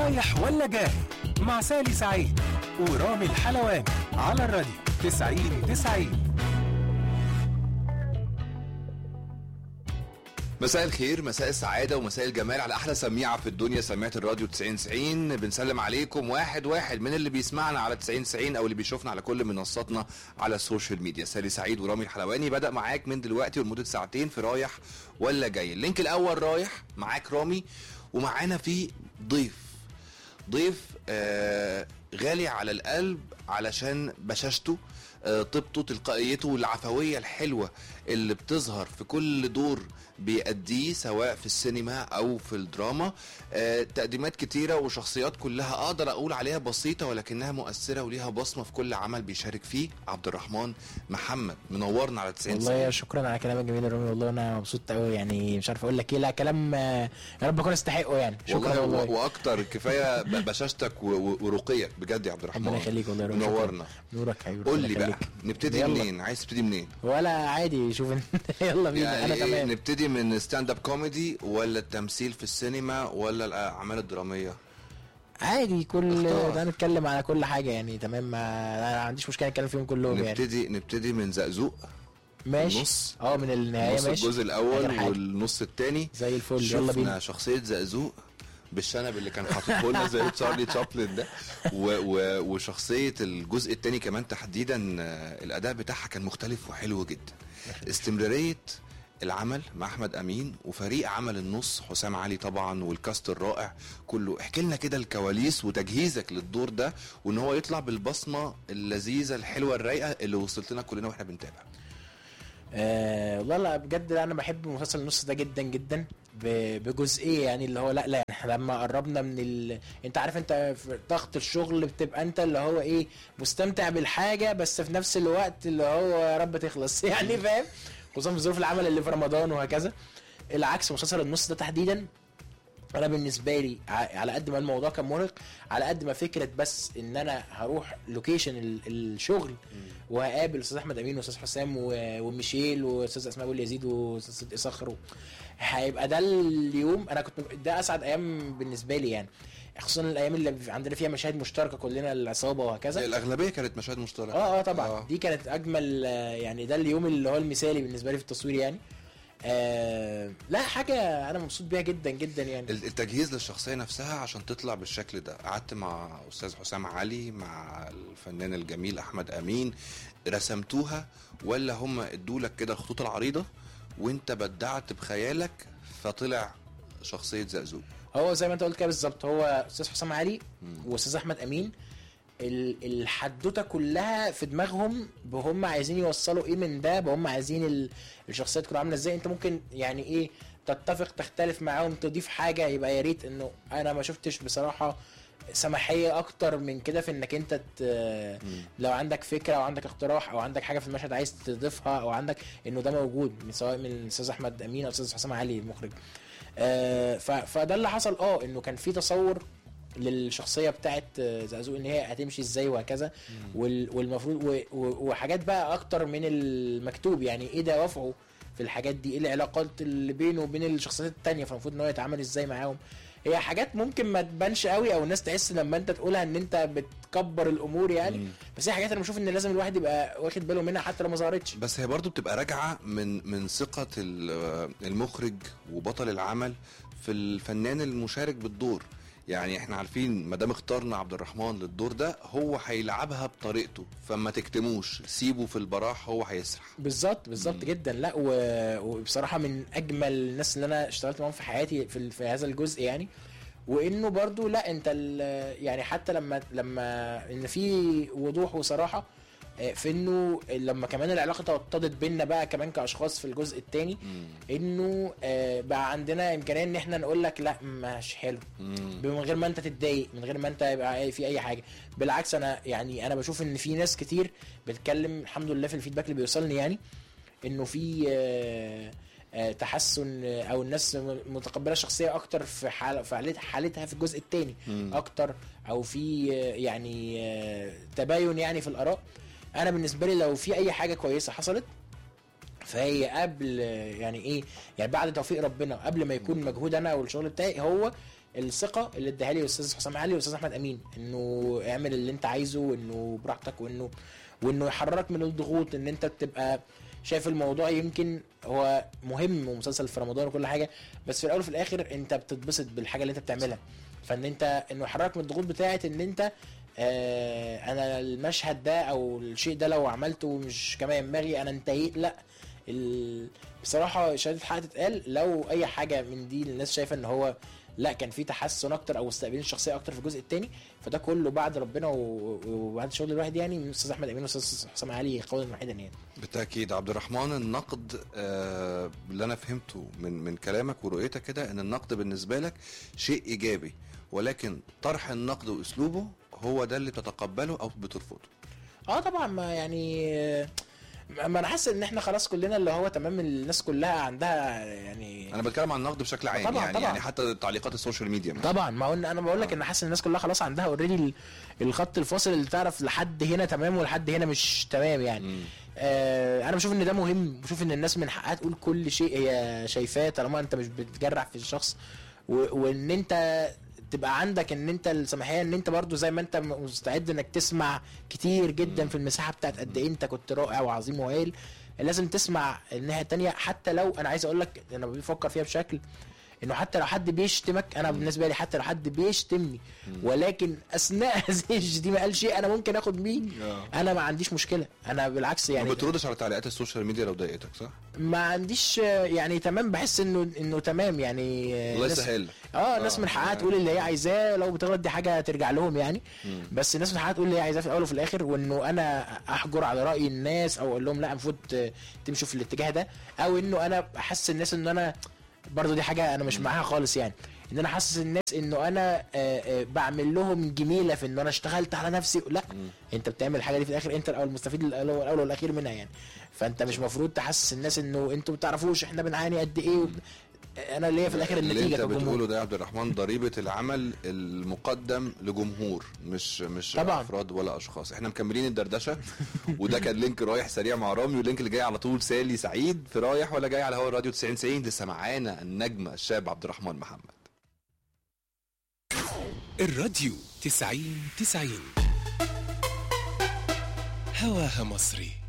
رايح ولا جاي مع سالي سعيد ورامي الحلواني على الراديو 90 90 مساء الخير مساء السعادة ومساء الجمال على أحلى سميعة في الدنيا سميعة الراديو 90 90 بنسلم عليكم واحد واحد من اللي بيسمعنا على 90 90 أو اللي بيشوفنا على كل منصاتنا على السوشيال ميديا سالي سعيد ورامي الحلواني بدأ معاك من دلوقتي ولمدة ساعتين في رايح ولا جاي اللينك الأول رايح معاك رامي ومعانا فيه ضيف ضيف آه غالي على القلب علشان بشاشته آه، طيبته تلقائيته العفوية الحلوة اللي بتظهر في كل دور بيأديه سواء في السينما أو في الدراما آه، تقديمات كتيرة وشخصيات كلها أقدر أقول عليها بسيطة ولكنها مؤثرة وليها بصمة في كل عمل بيشارك فيه عبد الرحمن محمد منورنا على 90 والله شكرا على كلامك الجميل يا رامي والله انا مبسوط قوي يعني مش عارف اقول لك ايه لا كلام آه، يا رب اكون استحقه يعني شكرا والله, والله, والله. واكتر كفايه ب- بشاشتك و- و- ورقيك بجد يا عبد الرحمن ربنا يخليك والله يا رامي شكراً. منورنا نورك يا حبيبي قول ربنا لي بقى يخليك. نبتدي يلا. منين عايز تبتدي منين ولا عادي شوف انت يلا بينا يعني انا إيه تمام نبتدي من ستاند اب كوميدي ولا التمثيل في السينما ولا الاعمال الدراميه عادي كل اختار. ده نتكلم على كل حاجه يعني تمام ما انا ما عنديش مشكله نتكلم فيهم كلهم يعني نبتدي نبتدي من زقزوق ماشي النص. اه من النهايه نص ماشي الجزء آخر الاول حاجة. والنص الثاني زي الفل يلا شفنا بينا شخصيه زقزوق بالشنب اللي كان حاططه لنا زي تشارلي تشابلن ده و و وشخصيه الجزء الثاني كمان تحديدا آه، الاداء بتاعها كان مختلف وحلو جدا استمراريه العمل مع احمد امين وفريق عمل النص حسام علي طبعا والكاست الرائع كله احكي لنا كده الكواليس وتجهيزك للدور ده وان هو يطلع بالبصمه اللذيذه الحلوه الرايقه اللي وصلت لنا كلنا واحنا بنتابع آه والله لا بجد لا انا بحب مسلسل النص ده جدا جدا ب- بجزئيه يعني اللي هو لا لا احنا لما قربنا من ال... انت عارف انت في ضغط الشغل بتبقى انت اللي هو ايه مستمتع بالحاجه بس في نفس الوقت اللي هو يا رب تخلص يعني فاهم خصوصا في ظروف العمل اللي في رمضان وهكذا العكس مسلسل النص ده تحديدا انا بالنسبه لي ع- على قد ما الموضوع كان مرهق على قد ما فكره بس ان انا هروح لوكيشن ال- الشغل وهقابل استاذ احمد امين واستاذ حسام و- وميشيل واستاذ اسماء ابو يزيد واستاذ صدقي صخر و- هيبقى ده اليوم انا كنت ده اسعد ايام بالنسبه لي يعني خصوصا الايام اللي عندنا فيها مشاهد مشتركه كلنا العصابه وهكذا الاغلبيه كانت مشاهد مشتركه اه اه طبعا آه. آه. دي كانت اجمل آه، يعني ده اليوم اللي هو المثالي بالنسبه لي في التصوير يعني آه لا حاجه انا مبسوط بيها جدا جدا يعني التجهيز للشخصيه نفسها عشان تطلع بالشكل ده قعدت مع استاذ حسام علي مع الفنان الجميل احمد امين رسمتوها ولا هم ادولك كده الخطوط العريضه وانت بدعت بخيالك فطلع شخصيه زقزوق هو زي ما انت قلت كده بالظبط هو استاذ حسام علي واستاذ احمد امين ال- الحدوته كلها في دماغهم هم عايزين يوصلوا ايه من ده هم عايزين ال- الشخصيات تكون عامله ازاي انت ممكن يعني ايه تتفق تختلف معاهم تضيف حاجه يبقى يا ريت انه انا ما شفتش بصراحه سماحيه اكتر من كده في انك انت ت... لو عندك فكره او عندك اقتراح او عندك حاجه في المشهد عايز تضيفها او عندك انه ده موجود من سواء من الاستاذ احمد امين او الاستاذ حسام علي المخرج آه ف... فده اللي حصل اه انه كان في تصور للشخصيه بتاعت آه، زقزوق ان هي هتمشي ازاي وهكذا وال... والمفروض و... و... وحاجات بقى اكتر من المكتوب يعني ايه دوافعه في الحاجات دي ايه العلاقات اللي بينه وبين الشخصيات التانية فالمفروض ان هو يتعامل ازاي معاهم هي حاجات ممكن ما تبانش قوي او الناس تحس لما انت تقولها ان انت بتكبر الامور يعني بس هي حاجات انا بشوف ان لازم الواحد يبقى واخد باله منها حتى لو ما ظهرتش بس هي برضو بتبقى راجعه من من ثقه ال- المخرج وبطل العمل في الفنان المشارك بالدور يعني احنا عارفين ما دام اخترنا عبد الرحمن للدور ده هو هيلعبها بطريقته فما تكتموش سيبه في البراح هو هيسرح بالظبط بالظبط جدا لا و... وبصراحه من اجمل الناس اللي انا اشتغلت معاهم في حياتي في, ال... في هذا الجزء يعني وانه برضو لا انت ال... يعني حتى لما لما ان في وضوح وصراحه آه، في انه لما كمان العلاقه توطدت بينا بقى كمان كاشخاص في الجزء الثاني انه آه، بقى عندنا امكانيه ان احنا نقول لك لا مش حلو من غير ما انت تتضايق من غير ما انت يبقى في اي حاجه بالعكس انا يعني انا بشوف ان في ناس كتير بتتكلم الحمد لله في الفيدباك اللي بيوصلني يعني انه في آه، آه، تحسن آه، او الناس م- متقبله الشخصيه اكتر في حال في حالت- حالتها في الجزء الثاني اكتر او في آه، يعني آه، تباين يعني في الاراء انا بالنسبه لي لو في اي حاجه كويسه حصلت فهي قبل يعني ايه يعني بعد توفيق ربنا قبل ما يكون مجهود انا والشغل بتاعي هو الثقه اللي اداها لي الاستاذ حسام علي والاستاذ احمد امين انه اعمل اللي انت عايزه وانه براحتك وانه وانه يحررك من الضغوط ان انت تبقى شايف الموضوع يمكن هو مهم ومسلسل في رمضان وكل حاجه بس في الاول وفي الاخر انت بتتبسط بالحاجه اللي انت بتعملها فان انت انه يحررك من الضغوط بتاعت ان انت آه انا المشهد ده او الشيء ده لو عملته مش كما ينبغي انا انتهيت لا ال... بصراحه شهاده حق تتقال لو اي حاجه من دي الناس شايفه ان هو لا كان في تحسن اكتر او استقبال الشخصيه اكتر في الجزء الثاني فده كله بعد ربنا و- وبعد شغل الواحد يعني من الاستاذ احمد امين والاستاذ حسام علي قولا واحدا يعني بالتاكيد عبد الرحمن النقد آه اللي انا فهمته من من كلامك ورؤيتك كده ان النقد بالنسبه لك شيء ايجابي ولكن طرح النقد واسلوبه هو ده اللي بتتقبله او بترفضه اه طبعا ما يعني ما انا حاسس ان احنا خلاص كلنا اللي هو تمام الناس كلها عندها يعني انا بتكلم عن النقد بشكل عام طبعاً، يعني طبعاً. يعني حتى تعليقات السوشيال ميديا مثلاً. طبعا ما هو انا بقول لك ان حاسس ان الناس كلها خلاص عندها اوريدي الخط الفاصل اللي تعرف لحد هنا تمام ولحد هنا مش تمام يعني مم. آه انا بشوف ان ده مهم بشوف ان الناس من حقها تقول كل شيء هي شايفاه طالما انت مش بتجرح في الشخص و- وان انت تبقى عندك ان انت السماحيه ان انت برضو زي ما انت مستعد انك تسمع كتير جدا في المساحه بتاعت قد ايه انت كنت رائع وعظيم وهايل لازم تسمع الناحيه التانية حتى لو انا عايز اقول لك انا بفكر فيها بشكل انه حتى لو حد بيشتمك انا بالنسبه لي حتى لو حد بيشتمني ولكن اثناء هذه الشتيمه قال شيء انا ممكن اخد بيه آه. انا ما عنديش مشكله انا بالعكس ما يعني بتردش على تعليقات السوشيال ميديا لو ضايقتك صح؟ ما عنديش آه، يعني تمام بحس انه انه تمام يعني آه، الله ناس- يسهل اه الناس آه، من حقها يعني. تقول اللي هي عايزاه لو بتغلط دي حاجه ترجع لهم يعني مم. بس الناس من حقها تقول اللي هي عايزاه في الاول وفي الاخر وانه انا احجر على راي الناس او اقول لهم لا المفروض ت- تمشوا في الاتجاه ده او انه انا احس الناس ان انا برضو دي حاجه انا مش معاها خالص يعني ان انا حاسس الناس انه انا آه، آه، بعمل لهم جميله في ان انا اشتغلت على نفسي لا انت بتعمل الحاجه دي في الاخر انت الاول المستفيد الاول الاول والاخير منها يعني فانت مش مفروض تحسس الناس انه انتوا ما بتعرفوش احنا بنعاني قد ايه وب... انا ليا في الاخر اللي النتيجه انت كجمهور. بتقوله ده يا عبد الرحمن ضريبه العمل المقدم لجمهور مش مش طبعاً. افراد ولا اشخاص احنا مكملين الدردشه وده كان لينك رايح سريع مع رامي واللينك اللي جاي على طول سالي سعيد في رايح ولا جاي على هوا الراديو 90 90 لسه معانا النجم الشاب عبد الرحمن محمد الراديو تسعين تسعين هواها مصري